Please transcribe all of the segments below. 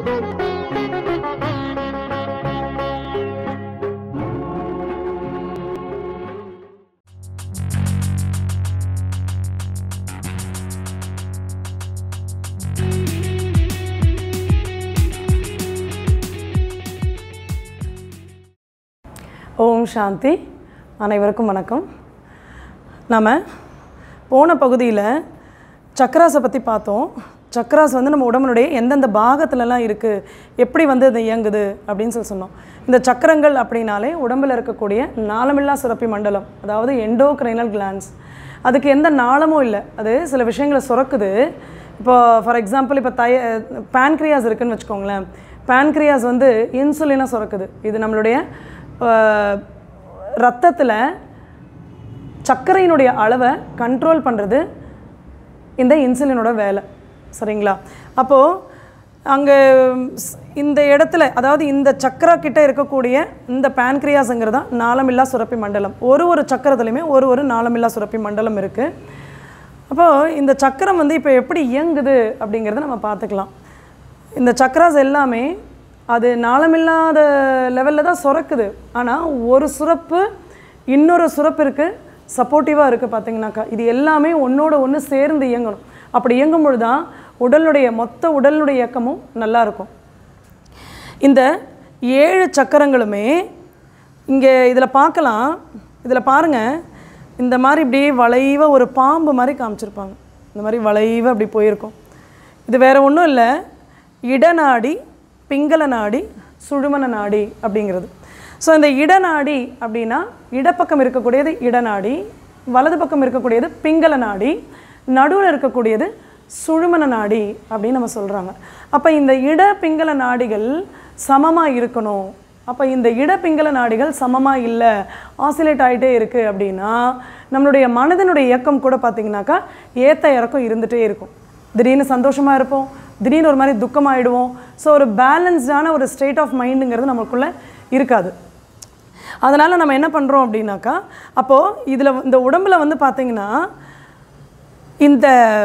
ஓம் சாந்தி அனைவருக்கும் வணக்கம் நாம் போன பகுதியில் சக்கராஸை பற்றி பார்த்தோம் சக்கராஸ் வந்து நம்ம உடம்புடைய எந்தெந்த பாகத்துலலாம் இருக்குது எப்படி வந்து அது இயங்குது அப்படின்னு சொல்லி சொன்னோம் இந்த சக்கரங்கள் அப்படின்னாலே உடம்பில் இருக்கக்கூடிய நாளமில்லா சுரப்பி மண்டலம் அதாவது எண்டோக்ரைனல் கிளான்ஸ் அதுக்கு எந்த நாளமும் இல்லை அது சில விஷயங்களை சுரக்குது இப்போ ஃபார் எக்ஸாம்பிள் இப்போ தய பேன்க்ரியாஸ் இருக்குன்னு வச்சுக்கோங்களேன் பேன்க்ரியாஸ் வந்து இன்சுலினை சுரக்குது இது நம்மளுடைய ரத்தத்தில் சர்க்கரையினுடைய அளவை கண்ட்ரோல் பண்ணுறது இந்த இன்சுலினோட வேலை சரிங்களா அப்போது அங்கே இந்த இடத்துல அதாவது இந்த சக்கரா கிட்ட இருக்கக்கூடிய இந்த பேன்க்ரியாஸுங்கிறது தான் நாளமில்லா சுரப்பி மண்டலம் ஒரு ஒரு சக்கரத்துலையுமே ஒரு ஒரு நாளமில்லா சுரப்பி மண்டலம் இருக்குது அப்போது இந்த சக்கரம் வந்து இப்போ எப்படி இயங்குது அப்படிங்கிறத நம்ம பார்த்துக்கலாம் இந்த சக்கராஸ் எல்லாமே அது நாளமில்லாத லெவலில் தான் சுரக்குது ஆனால் ஒரு சுரப்பு இன்னொரு சுரப்பிற்கு சப்போர்ட்டிவாக இருக்குது பார்த்தீங்கன்னாக்கா இது எல்லாமே ஒன்றோட ஒன்று சேர்ந்து இயங்கணும் அப்படி இயங்கும் பொழுது தான் உடலுடைய மொத்த உடலுடைய இயக்கமும் நல்லா இருக்கும் இந்த ஏழு சக்கரங்களுமே இங்கே இதில் பார்க்கலாம் இதில் பாருங்கள் இந்த மாதிரி இப்படியே வளைவாக ஒரு பாம்பு மாதிரி காமிச்சிருப்பாங்க இந்த மாதிரி வளைவாக அப்படி போயிருக்கும் இது வேறு ஒன்றும் இல்லை இடநாடி பிங்கள நாடி சுழுமன நாடி அப்படிங்கிறது ஸோ இந்த இடநாடி அப்படின்னா இடப்பக்கம் இருக்கக்கூடியது இடநாடி வலது பக்கம் இருக்கக்கூடியது பிங்கள நாடி நடுவில் இருக்கக்கூடியது சுழுமன நாடி அப்படின்னு நம்ம சொல்கிறாங்க அப்போ இந்த இட பிங்கள நாடிகள் சமமாக இருக்கணும் அப்போ இந்த இட பிங்கள நாடிகள் சமமாக இல்லை ஆசிலேட் ஆகிட்டே இருக்குது அப்படின்னா நம்மளுடைய மனதினுடைய இயக்கம் கூட பார்த்திங்கனாக்கா ஏத்த இறக்கம் இருந்துகிட்டே இருக்கும் திடீர்னு சந்தோஷமாக இருப்போம் திடீர்னு ஒரு மாதிரி துக்கமாயிடுவோம் ஸோ ஒரு பேலன்ஸ்டான ஒரு ஸ்டேட் ஆஃப் மைண்டுங்கிறது நமக்குள்ளே இருக்காது அதனால் நம்ம என்ன பண்ணுறோம் அப்படின்னாக்கா அப்போது இதில் இந்த உடம்பில் வந்து பார்த்திங்கன்னா இந்த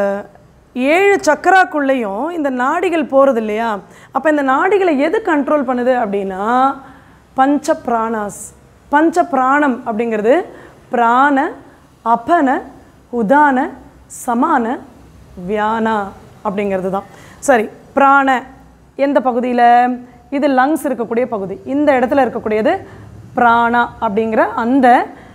ஏழு சக்கராக்குள்ளேயும் இந்த நாடிகள் போகிறது இல்லையா அப்போ இந்த நாடிகளை எது கண்ட்ரோல் பண்ணுது அப்படின்னா பஞ்ச பிராணாஸ் பஞ்ச பிராணம் அப்படிங்கிறது பிராண அபன உதான சமான வியானா அப்படிங்கிறது தான் சரி பிராண எந்த பகுதியில் இது லங்ஸ் இருக்கக்கூடிய பகுதி இந்த இடத்துல இருக்கக்கூடியது பிராணா அப்படிங்கிற அந்த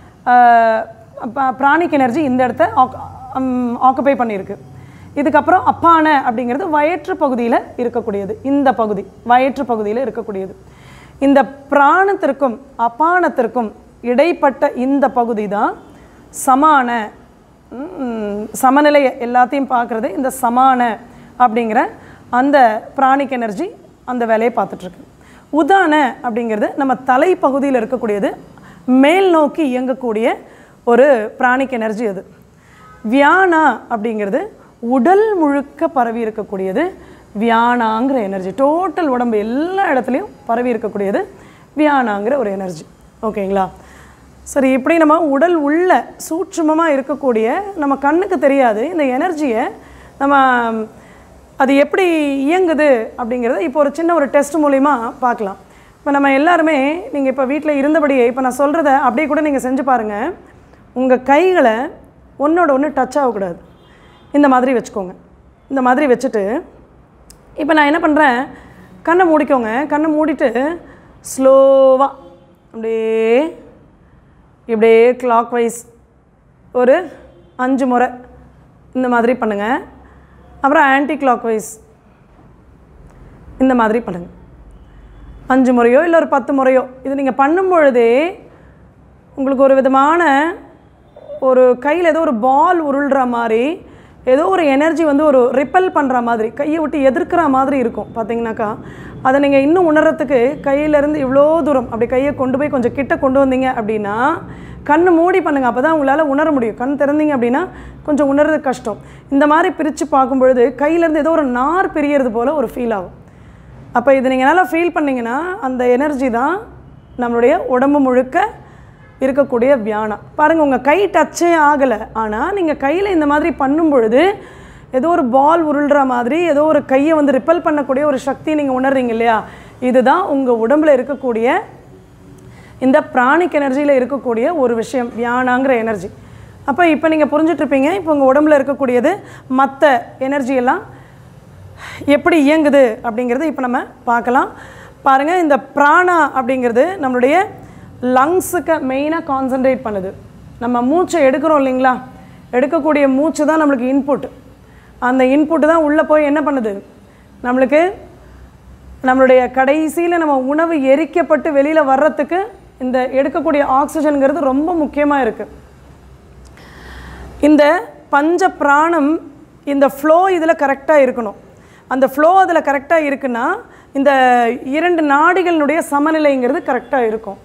பிராணிக் எனர்ஜி இந்த இடத்த ஆக்குப்பை பண்ணியிருக்கு இதுக்கப்புறம் அப்பான அப்படிங்கிறது வயிற்று பகுதியில் இருக்கக்கூடியது இந்த பகுதி வயிற்று பகுதியில் இருக்கக்கூடியது இந்த பிராணத்திற்கும் அப்பானத்திற்கும் இடைப்பட்ட இந்த பகுதி தான் சமான சமநிலை எல்லாத்தையும் பார்க்குறது இந்த சமான அப்படிங்கிற அந்த பிராணிக் எனர்ஜி அந்த வேலையை பார்த்துட்ருக்கு உதான அப்படிங்கிறது நம்ம தலைப்பகுதியில் இருக்கக்கூடியது மேல் நோக்கி இயங்கக்கூடிய ஒரு பிராணிக் எனர்ஜி அது வியானா அப்படிங்கிறது உடல் முழுக்க பரவி இருக்கக்கூடியது வியானாங்கிற எனர்ஜி டோட்டல் உடம்பு எல்லா இடத்துலையும் பரவி இருக்கக்கூடியது வியானாங்கிற ஒரு எனர்ஜி ஓகேங்களா சரி இப்படி நம்ம உடல் உள்ள சூட்சுமமாக இருக்கக்கூடிய நம்ம கண்ணுக்கு தெரியாது இந்த எனர்ஜியை நம்ம அது எப்படி இயங்குது அப்படிங்கிறத இப்போ ஒரு சின்ன ஒரு டெஸ்ட் மூலிமா பார்க்கலாம் இப்போ நம்ம எல்லாருமே நீங்கள் இப்போ வீட்டில் இருந்தபடியே இப்போ நான் சொல்கிறத அப்படியே கூட நீங்கள் செஞ்சு பாருங்கள் உங்கள் கைகளை ஒன்றோட ஒன்று டச் ஆகக்கூடாது இந்த மாதிரி வச்சுக்கோங்க இந்த மாதிரி வச்சுட்டு இப்போ நான் என்ன பண்ணுறேன் கண்ணை மூடிக்கோங்க கண்ணை மூடிட்டு ஸ்லோவாக அப்படியே இப்படியே கிளாக் வைஸ் ஒரு அஞ்சு முறை இந்த மாதிரி பண்ணுங்கள் அப்புறம் ஆன்டி கிளாக் வைஸ் இந்த மாதிரி பண்ணுங்கள் அஞ்சு முறையோ இல்லை ஒரு பத்து முறையோ இது நீங்கள் பண்ணும் பொழுதே உங்களுக்கு ஒரு விதமான ஒரு கையில் ஏதோ ஒரு பால் உருள்ற மாதிரி ஏதோ ஒரு எனர்ஜி வந்து ஒரு ரிப்பல் பண்ணுற மாதிரி கையை விட்டு எதிர்க்கிற மாதிரி இருக்கும் பார்த்தீங்கன்னாக்கா அதை நீங்கள் இன்னும் உணர்றதுக்கு கையிலேருந்து இவ்வளோ தூரம் அப்படி கையை கொண்டு போய் கொஞ்சம் கிட்ட கொண்டு வந்தீங்க அப்படின்னா கண்ணு மூடி பண்ணுங்கள் அப்போ தான் உங்களால் உணர முடியும் கண் திறந்தீங்க அப்படின்னா கொஞ்சம் உணர்றது கஷ்டம் இந்த மாதிரி பிரித்து பார்க்கும் பொழுது கையிலேருந்து ஏதோ ஒரு நார் பிரியறது போல் ஒரு ஃபீல் ஆகும் அப்போ இது நீங்கள் நல்லா ஃபீல் பண்ணிங்கன்னா அந்த எனர்ஜி தான் நம்மளுடைய உடம்பு முழுக்க இருக்கக்கூடிய வியானம் பாருங்கள் உங்கள் கை டச்சே ஆகலை ஆனால் நீங்கள் கையில் இந்த மாதிரி பண்ணும் பொழுது ஏதோ ஒரு பால் உருள்ற மாதிரி ஏதோ ஒரு கையை வந்து ரிப்பல் பண்ணக்கூடிய ஒரு சக்தி நீங்கள் உணர்றீங்க இல்லையா இதுதான் உங்கள் உடம்புல இருக்கக்கூடிய இந்த பிராணிக் எனர்ஜியில் இருக்கக்கூடிய ஒரு விஷயம் வியானாங்கிற எனர்ஜி அப்போ இப்போ நீங்கள் புரிஞ்சிட்ருப்பீங்க இப்போ உங்கள் உடம்புல இருக்கக்கூடியது மற்ற எனர்ஜியெல்லாம் எப்படி இயங்குது அப்படிங்கிறது இப்போ நம்ம பார்க்கலாம் பாருங்கள் இந்த பிராணா அப்படிங்கிறது நம்மளுடைய லங்ஸுக்கு மெயினாக கான்சென்ட்ரேட் பண்ணுது நம்ம மூச்சை எடுக்கிறோம் இல்லைங்களா எடுக்கக்கூடிய மூச்சு தான் நம்மளுக்கு இன்புட் அந்த இன்புட் தான் உள்ளே போய் என்ன பண்ணுது நம்மளுக்கு நம்மளுடைய கடைசியில் நம்ம உணவு எரிக்கப்பட்டு வெளியில் வர்றதுக்கு இந்த எடுக்கக்கூடிய ஆக்சிஜனுங்கிறது ரொம்ப முக்கியமாக இருக்குது இந்த பஞ்ச பிராணம் இந்த ஃப்ளோ இதில் கரெக்டாக இருக்கணும் அந்த ஃப்ளோ அதில் கரெக்டாக இருக்குன்னா இந்த இரண்டு நாடிகளினுடைய சமநிலைங்கிறது கரெக்டாக இருக்கும்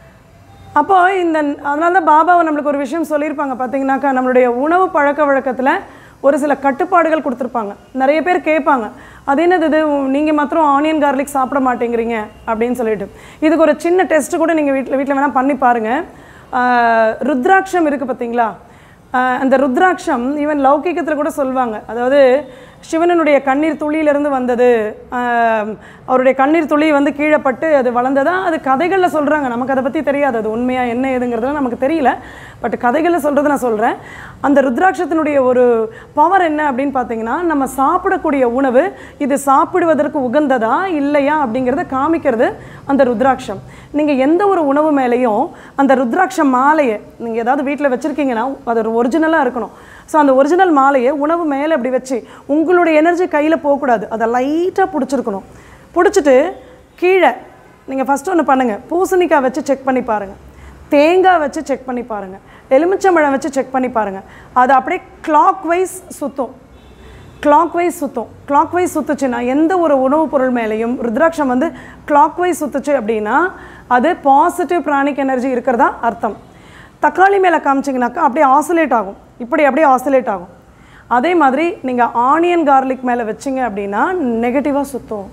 அப்போ இந்த அதனால தான் பாபாவை நம்மளுக்கு ஒரு விஷயம் சொல்லியிருப்பாங்க பார்த்தீங்கன்னாக்கா நம்மளுடைய உணவு பழக்க வழக்கத்தில் ஒரு சில கட்டுப்பாடுகள் கொடுத்துருப்பாங்க நிறைய பேர் கேட்பாங்க அது என்னது இது நீங்கள் மாத்திரம் ஆனியன் கார்லிக் சாப்பிட மாட்டேங்கிறீங்க அப்படின்னு சொல்லிட்டு இதுக்கு ஒரு சின்ன டெஸ்ட் கூட நீங்கள் வீட்டில் வீட்டில் வேணால் பண்ணி பாருங்கள் ஆஹ் ருத்ராட்சம் இருக்குது பார்த்தீங்களா ஆஹ் அந்த ருத்ராட்சம் ஈவன் லௌகிகத்தில் கூட சொல்லுவாங்க அதாவது சிவனனுடைய கண்ணீர் துளியிலிருந்து வந்தது ஆஹ் அவருடைய கண்ணீர் துளி வந்து கீழே பட்டு அது வளர்ந்ததா அது கதைகளில் சொல்கிறாங்க நமக்கு அதை பற்றி தெரியாது அது உண்மையாக என்ன ஏதுங்கிறதுலாம் நமக்கு தெரியல பட் கதைகளில் சொல்கிறது நான் சொல்கிறேன் அந்த ருத்ராட்சத்தினுடைய ஒரு பவர் என்ன அப்படின்னு பார்த்தீங்கன்னா நம்ம சாப்பிடக்கூடிய உணவு இது சாப்பிடுவதற்கு உகந்ததா இல்லையா அப்படிங்கிறத காமிக்கிறது அந்த ருத்ராட்சம் நீங்கள் எந்த ஒரு உணவு மேலேயும் அந்த ருத்ராட்ச மாலையை நீங்கள் ஏதாவது வீட்டில் வச்சுருக்கீங்கன்னா அது ஒரு ஒரிஜினலாக இருக்கணும் ஸோ அந்த ஒரிஜினல் மாலையை உணவு மேலே அப்படி வச்சு உங்களுடைய எனர்ஜி கையில் போகக்கூடாது அதை லைட்டாக பிடிச்சிருக்கணும் பிடிச்சிட்டு கீழே நீங்கள் ஃபஸ்ட்டு ஒன்று பண்ணுங்கள் பூசணிக்காய் வச்சு செக் பண்ணி பாருங்கள் தேங்காய் வச்சு செக் பண்ணி பாருங்கள் எலுமிச்சம்பழம் வச்சு செக் பண்ணி பாருங்கள் அது அப்படியே கிளாக் வைஸ் சுற்றும் கிளாக் வைஸ் சுற்றும் கிளாக் வைஸ் சுற்றுச்சுன்னா எந்த ஒரு உணவுப் பொருள் மேலேயும் ருத்ராட்சம் வந்து கிளாக் வைஸ் சுற்றுச்சு அப்படின்னா அது பாசிட்டிவ் பிராணிக் எனர்ஜி இருக்கிறதா அர்த்தம் தக்காளி மேலே காமிச்சிங்கனாக்கா அப்படியே ஆசிலேட் ஆகும் இப்படி அப்படியே ஆசிலேட் ஆகும் அதே மாதிரி நீங்கள் ஆனியன் கார்லிக் மேலே வச்சிங்க அப்படின்னா நெகட்டிவாக சுற்றும்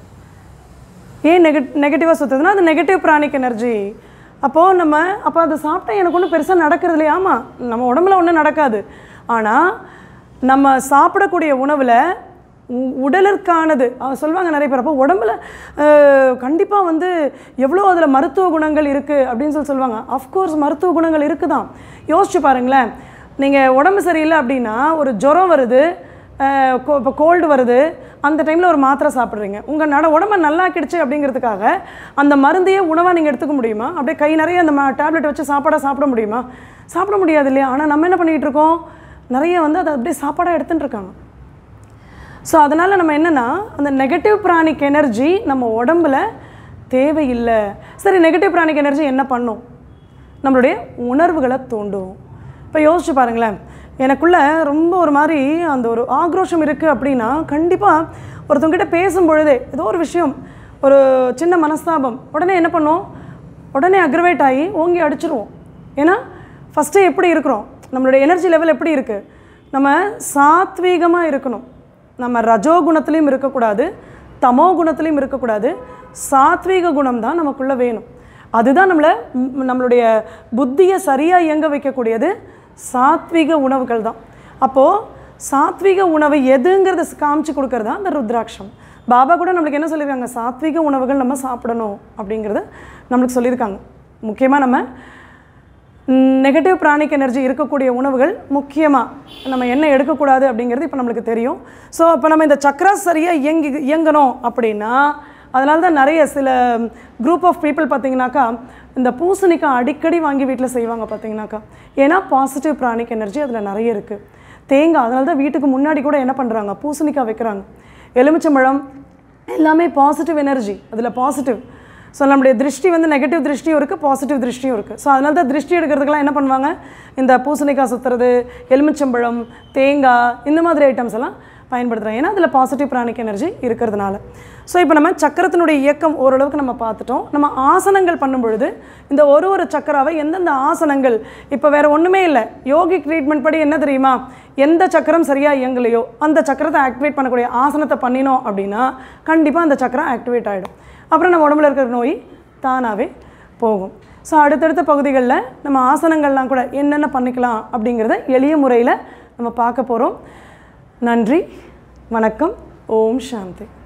ஏன் நெகட் நெகட்டிவாக சுற்றுதுன்னா அது நெகட்டிவ் பிராணிக் எனர்ஜி அப்போது நம்ம அப்போ அதை சாப்பிட்டா எனக்கு ஒன்றும் பெருசாக நடக்கிறது இல்லையா ஆமாம் நம்ம உடம்புல ஒன்றும் நடக்காது ஆனால் நம்ம சாப்பிடக்கூடிய உணவில் உ- உடலிற்கானது அவங்க சொல்லுவாங்க நிறைய பேர் அப்போ உடம்புல கண்டிப்பாக வந்து எவ்வளோ அதில் மருத்துவ குணங்கள் இருக்குது அப்படின்னு சொல்லி சொல்லுவாங்க அஃப்கோர்ஸ் மருத்துவ குணங்கள் இருக்குதான் யோசிச்சு பாருங்களேன் நீங்கள் உடம்பு சரியில்லை அப்படின்னா ஒரு ஜுரம் வருது இப்போ கோல்டு வருது அந்த டைமில் ஒரு மாத்திரை சாப்பிட்றீங்க உங்கள் நட உடம்ப நல்லாக்கிடுச்சு அப்படிங்கிறதுக்காக அந்த மருந்தையே உணவாக நீங்கள் எடுத்துக்க முடியுமா அப்படியே கை நிறைய அந்த டேப்லெட் வச்சு சாப்பாடாக சாப்பிட முடியுமா சாப்பிட முடியாது இல்லையா ஆனால் நம்ம என்ன பண்ணிகிட்டு இருக்கோம் நிறைய வந்து அதை அப்படியே சாப்பாடாக எடுத்துட்டு இருக்காங்க ஸோ அதனால் நம்ம என்னென்னா அந்த நெகட்டிவ் பிராணிக் எனர்ஜி நம்ம உடம்புல தேவையில்லை சரி நெகட்டிவ் பிராணிக் எனர்ஜி என்ன பண்ணும் நம்மளுடைய உணர்வுகளை தூண்டும் இப்போ யோசிச்சு பாருங்களேன் எனக்குள்ள ரொம்ப ஒரு மாதிரி அந்த ஒரு ஆக்ரோஷம் இருக்குது அப்படின்னா கண்டிப்பாக ஒருத்தவங்கிட்ட பேசும் பொழுதே ஏதோ ஒரு விஷயம் ஒரு சின்ன மனஸ்தாபம் உடனே என்ன பண்ணோம் உடனே அக்ரவேட் ஆகி ஓங்கி அடிச்சிருவோம் ஏன்னா ஃபஸ்ட்டு எப்படி இருக்கிறோம் நம்மளுடைய எனர்ஜி லெவல் எப்படி இருக்குது நம்ம சாத்வீகமாக இருக்கணும் நம்ம ரஜோ குணத்துலேயும் இருக்கக்கூடாது தமோ குணத்துலேயும் இருக்கக்கூடாது சாத்வீக குணம் தான் நமக்குள்ளே வேணும் அதுதான் நம்மளை ம், நம்மளுடைய புத்தியை சரியாக இயங்க வைக்கக்கூடியது சாத்வீக உணவுகள் தான் அப்போது சாத்வீக உணவு எதுங்கிறத காமிச்சு கொடுக்கறது தான் அந்த ருத்ராட்சம் பாபா கூட நம்மளுக்கு என்ன சொல்லியிருக்காங்க சாத்வீக உணவுகள் நம்ம சாப்பிடணும் அப்படிங்கிறத நம்மளுக்கு சொல்லியிருக்காங்க முக்கியமாக நம்ம நெகட்டிவ் பிராணிக் எனர்ஜி இருக்கக்கூடிய உணவுகள் முக்கியமாக நம்ம என்ன எடுக்கக்கூடாது அப்படிங்கிறது இப்போ நம்மளுக்கு தெரியும் ஸோ இப்போ நம்ம இந்த சக்ராஸ் சரியாக இயங்கி இயங்கணும் அப்படின்னா அதனால தான் நிறைய சில குரூப் ஆஃப் பீப்புள் பார்த்தீங்கன்னாக்கா இந்த பூசணிக்காய் அடிக்கடி வாங்கி வீட்டில் செய்வாங்க பார்த்தீங்கன்னாக்கா ஏன்னா பாசிட்டிவ் பிராணிக் எனர்ஜி அதில் நிறைய இருக்குது தேங்காய் அதனால தான் வீட்டுக்கு முன்னாடி கூட என்ன பண்ணுறாங்க பூசணிக்காய் வைக்கிறாங்க எலுமிச்சம்பழம் எல்லாமே பாசிட்டிவ் எனர்ஜி அதில் பாசிட்டிவ் ஸோ நம்முடைய திருஷ்டி வந்து நெகட்டிவ் திருஷ்டியும் இருக்குது பாசிட்டிவ் திருஷ்டியும் இருக்குது ஸோ அதனால தான் திருஷ்டி எடுக்கிறதுக்கெல்லாம் என்ன பண்ணுவாங்க இந்த பூசணிக்காய் சுற்றுறது எலுமிச்சம்பழம் தேங்காய் இந்த மாதிரி ஐட்டம்ஸ் எல்லாம் பயன்படுத்துகிறாங்க ஏன்னா அதில் பாசிட்டிவ் பிராணிக் எனர்ஜி இருக்கிறதுனால ஸோ இப்போ நம்ம சக்கரத்தினுடைய இயக்கம் ஓரளவுக்கு நம்ம பார்த்துட்டோம் நம்ம ஆசனங்கள் பண்ணும் பொழுது இந்த ஒரு ஒரு சக்கராவை எந்தெந்த ஆசனங்கள் இப்போ வேறு ஒன்றுமே இல்லை யோகிக் ட்ரீட்மெண்ட் படி என்ன தெரியுமா எந்த சக்கரம் சரியாக இயங்கலையோ அந்த சக்கரத்தை ஆக்டிவேட் பண்ணக்கூடிய ஆசனத்தை பண்ணினோம் அப்படின்னா கண்டிப்பாக அந்த சக்கரம் ஆக்டிவேட் ஆகிடும் அப்புறம் நம்ம உடம்புல இருக்கிற நோய் தானாகவே போகும் ஸோ அடுத்தடுத்த பகுதிகளில் நம்ம ஆசனங்கள்லாம் கூட என்னென்ன பண்ணிக்கலாம் அப்படிங்கிறத எளிய முறையில் நம்ம பார்க்க போகிறோம் நன்றி வணக்கம் ஓம் சாந்தி